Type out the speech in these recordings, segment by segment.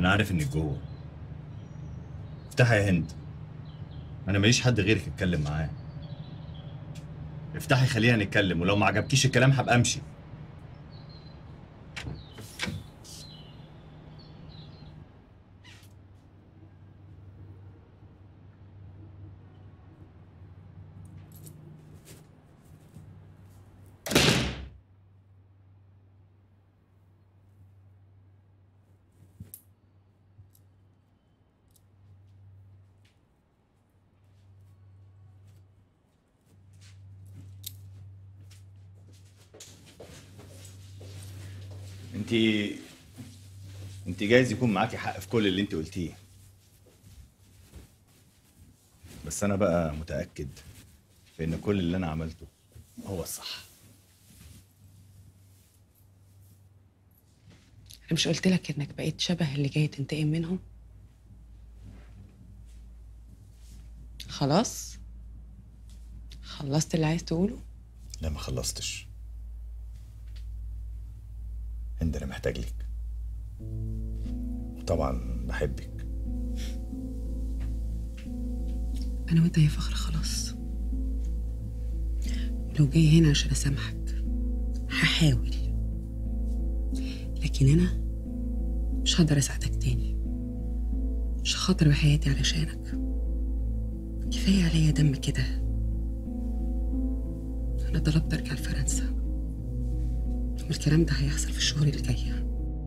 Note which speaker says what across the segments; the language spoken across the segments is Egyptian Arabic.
Speaker 1: انا عارف انك جوه افتحي يا هند انا ماليش حد غيرك اتكلم معاه افتحي خلينا نتكلم ولو ما عجبكيش الكلام هبقى امشي انت انت جايز يكون معاكي حق في كل اللي انت قلتيه بس انا بقى متاكد في ان كل اللي انا عملته هو الصح
Speaker 2: انا مش قلت لك انك بقيت شبه اللي جاي تنتقم منهم خلاص خلصت اللي عايز تقوله
Speaker 1: لا ما خلصتش هند انا محتاج لك وطبعا بحبك
Speaker 2: انا وانت يا فخر خلاص لو جاي هنا عشان اسامحك هحاول لكن انا مش هقدر اساعدك تاني مش هخاطر بحياتي علشانك كفايه عليا دم كده انا طلبت ارجع لفرنسا والكلام ده هيحصل في الشهور اللي جايه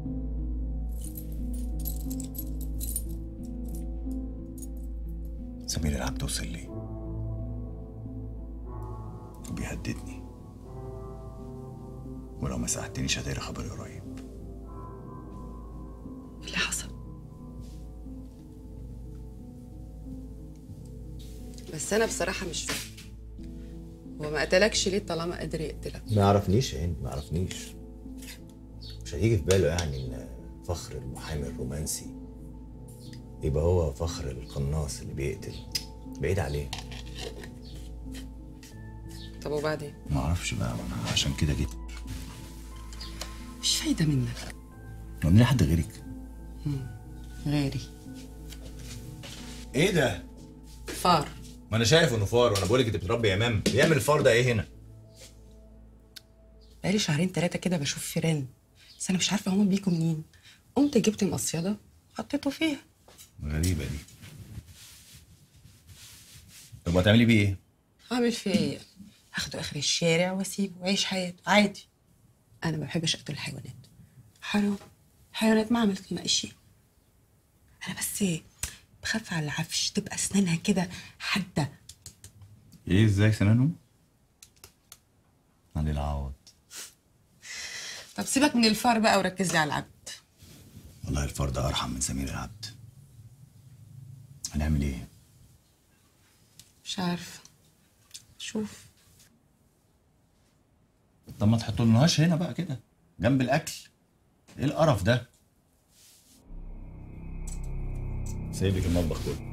Speaker 1: سمير العبد وصل لي وبيهددني ولو ما ساعدتنيش هتقرا خبري قريب
Speaker 2: إيه اللي حصل بس انا بصراحه مش فاهم هو ما قتلكش ليه طالما قادر يقتلك
Speaker 3: ما يعرفنيش يا هند ما يعرفنيش مش هيجي في باله يعني ان فخر المحامي الرومانسي يبقى هو فخر القناص اللي بيقتل بعيد عليه
Speaker 2: طب وبعدين
Speaker 1: ما اعرفش بقى انا عشان كده جيت
Speaker 2: مش فايده منك
Speaker 1: قلنا حد غيرك
Speaker 2: غيري
Speaker 3: ايه ده؟
Speaker 2: فار
Speaker 3: ما انا شايف انه فار وانا بقول لك انت بتربي يمام بيعمل الفار ده ايه هنا؟
Speaker 2: بقالي شهرين ثلاثه كده بشوف فيران بس انا مش عارفه هما بيجوا منين قمت جبت مصيده وحطيته فيها
Speaker 1: غريبه دي طب هتعملي بيه ايه؟
Speaker 2: هعمل فيه ايه هاخده اخر الشارع واسيبه ويعيش حياته عادي انا ما بحبش اقتل الحيوانات حرام حيوانات ما عملت لنا شيء انا بس بخاف على العفش تبقى اسنانها كده حاده
Speaker 1: ايه ازاي سنانهم؟ علي العوض
Speaker 2: طب سيبك من الفار بقى وركز لي على العبد
Speaker 1: والله الفار ده ارحم من سمير العبد هنعمل ايه؟
Speaker 2: مش عارفه شوف
Speaker 1: طب ما تحطولناهاش هنا بقى كده جنب الاكل ايه القرف ده؟ سايب لك المطبخ كله